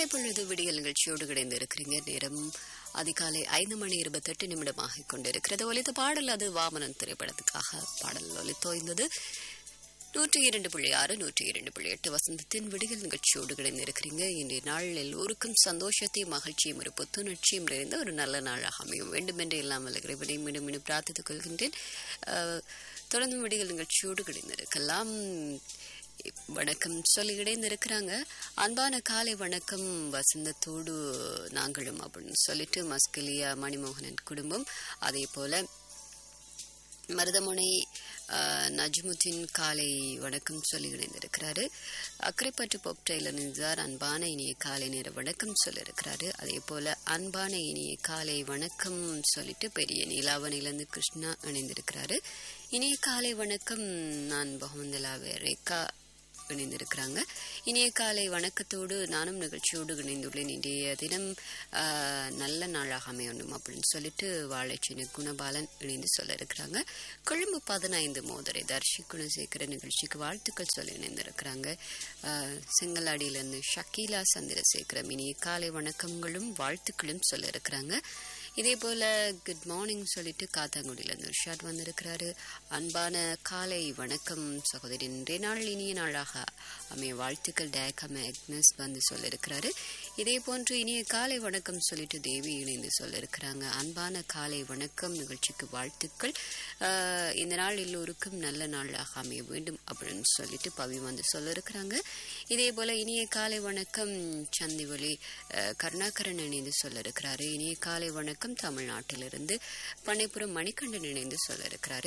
காலை பொழுது விடியல் நிகழ்ச்சியோடு கிடைந்து இருக்கிறீங்க நேரம் அதிகாலை ஐந்து மணி இருபத்தெட்டு நிமிடமாக கொண்டிருக்கிறது ஒலித்த பாடல் அது வாமனன் திரைப்படத்துக்காக பாடல் ஒலித்தோய்ந்தது நூற்றி இரண்டு புள்ளி ஆறு நூற்றி இரண்டு புள்ளி எட்டு வசந்தத்தின் விடியல் நிகழ்ச்சியோடு கிடைந்து இருக்கிறீங்க இன்றைய நாள் எல்லோருக்கும் சந்தோஷத்தையும் மகிழ்ச்சியும் ஒரு புத்துணர்ச்சியும் நிறைந்த ஒரு நல்ல நாளாக அமையும் வேண்டும் என்று இல்லாமல் இறைவனை மீண்டும் மீண்டும் பிரார்த்தித்துக் கொள்கின்றேன் அஹ், தொடர்ந்து விடியல் நிகழ்ச்சியோடு கிடைந்திருக்கலாம் வணக்கம் சொல்லி இணைந்திருக்கிறாங்க அன்பான காலை வணக்கம் வசந்தத்தோடு நாங்களும் அப்படின்னு சொல்லிட்டு மஸ்கலியா மணிமோகனன் குடும்பம் அதே போல மருதமுனை அஹ், நஜ்முத்தின் காலை வணக்கம் சொல்லி இணைந்திருக்கிறாரு அக்கரைப்பட்டு பொப் டெய்லர் நின்றார் அன்பான இனிய காலை நேர வணக்கம் சொல்லியிருக்கிறாரு அதே போல அன்பான இனிய காலை வணக்கம் சொல்லிட்டு பெரிய நீலாவணியிலிருந்து கிருஷ்ணா இணைந்திருக்கிறாரு இனிய காலை வணக்கம் நான் பகவந்தலாவே ரேகா இணைந்திருக்கிறாங்க இனிய காலை வணக்கத்தோடு நானும் நிகழ்ச்சியோடு இணைந்துள்ளேன் இன்றைய தினம் ஆஹ், நல்ல நாளாக அமையணும் அப்படின்னு சொல்லிட்டு வாழைச்சின குணபாலன் இணைந்து சொல்ல இருக்கிறாங்க கொழும்பு பதினைந்து மோதரை தர்ஷி குணசேகர நிகழ்ச்சிக்கு வாழ்த்துக்கள் சொல்லி இணைந்திருக்கிறாங்க ஆஹ், செங்கலாடியிலிருந்து ஷக்கீலா சந்திரசேகரம் இனிய காலை வணக்கங்களும் வாழ்த்துக்களும் சொல்ல இருக்கிறாங்க இதே போல குட் மார்னிங் சொல்லிட்டு காத்தாங்குடியிலிருந்து ரிஷாட் வந்திருக்கிறாரு அன்பான காலை வணக்கம் சகோதரி இன்றைய நாள் இனிய நாளாக அமைய வாழ்த்துக்கள் டேக்கம் எக்னஸ் வந்து சொல்லியிருக்கிறாரு இதே போன்று இனிய காலை வணக்கம் சொல்லிட்டு தேவி இணைந்து சொல்லியிருக்கிறாங்க அன்பான காலை வணக்கம் நிகழ்ச்சிக்கு வாழ்த்துக்கள் ஆஹ், இந்த நாள் எல்லோருக்கும் நல்ல நாளாக அமைய வேண்டும் அப்படின்னு சொல்லிட்டு பவி வந்து சொல்லியிருக்கிறாங்க இதே போல இனிய காலை வணக்கம் சந்திவொலி அஹ், கருணாகரன் இணைந்து சொல்லியிருக்கிறாரு இனிய காலை வணக்கம் தமிழ்நாட்டிலிருந்து பனைப்புறம் மணிகண்டன் இணைந்து சொல்லியிருக்கிறாரு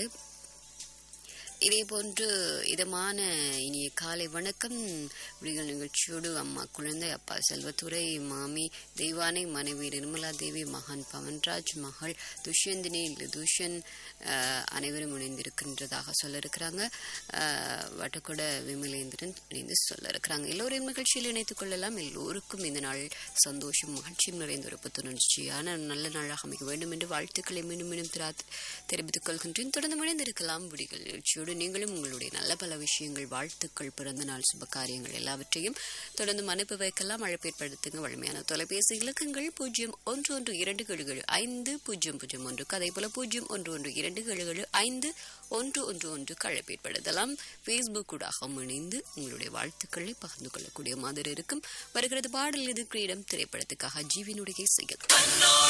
இதே போன்று இதமான இனிய காலை வணக்கம் விடிகள் நிகழ்ச்சியோடு அம்மா குழந்தை அப்பா செல்வத்துறை மாமி தெய்வானை மனைவி நிர்மலா தேவி மகான் பவன்ராஜ் மகள் துஷ்யந்தினி துஷன் அஹ், அனைவரும் இணைந்திருக்கின்றதாக சொல்ல இருக்கிறாங்க வட்டக்கூட விமலேந்திரன் இணைந்து சொல்ல இருக்கிறாங்க எல்லோரையும் நிகழ்ச்சியில் இணைத்துக் கொள்ளலாம் எல்லோருக்கும் இந்த நாள் சந்தோஷம் மகிழ்ச்சியும் நிறைந்த ஒரு புத்துணர்ச்சியான நல்ல நாளாக அமைக்க வேண்டும் என்று வாழ்த்துக்களை மீண்டும் மீண்டும் திரா- தெரிவித்துக் கொள்கின்றேன் தொடர்ந்து இணைந்திருக்கலாம் விடிகள் நிகழ்ச்சியோடு நீங்களும் உங்களுடைய நல்ல பல விஷயங்கள் வாழ்த்துக்கள் பிறந்த நாள் சுப காரியங்கள் எல்லாவற்றையும் தொடர்ந்து அனுப்பி வைக்கலாம் அழைப்பேற்படுத்துங்க வலிமையான தொலைபேசி இலக்கங்கள் பூஜ்ஜியம் ஒன்று ஒன்று இரண்டு ஏழு ஏழு ஐந்து பூஜ்ஜியம் பூஜ்ஜியம் ஒன்றுக்கு அதே போல பூஜ்ஜியம் ஒன்று ஒன்று இரண்டு ஏழு ஏழு ஐந்து ஒன்று ஒன்று ஒன்றுக்கு அழைப்பேற்படுத்தலாம் ஃபேஸ்புக் ஊடாகவும் இணைந்து உங்களுடைய வாழ்த்துக்களை பகிர்ந்து கொள்ளக்கூடிய மாதிரி இருக்கும் வருகிறது பாடல் இது கிரீடம் திரைப்படத்துக்காக ஜீவினுடைய செயல்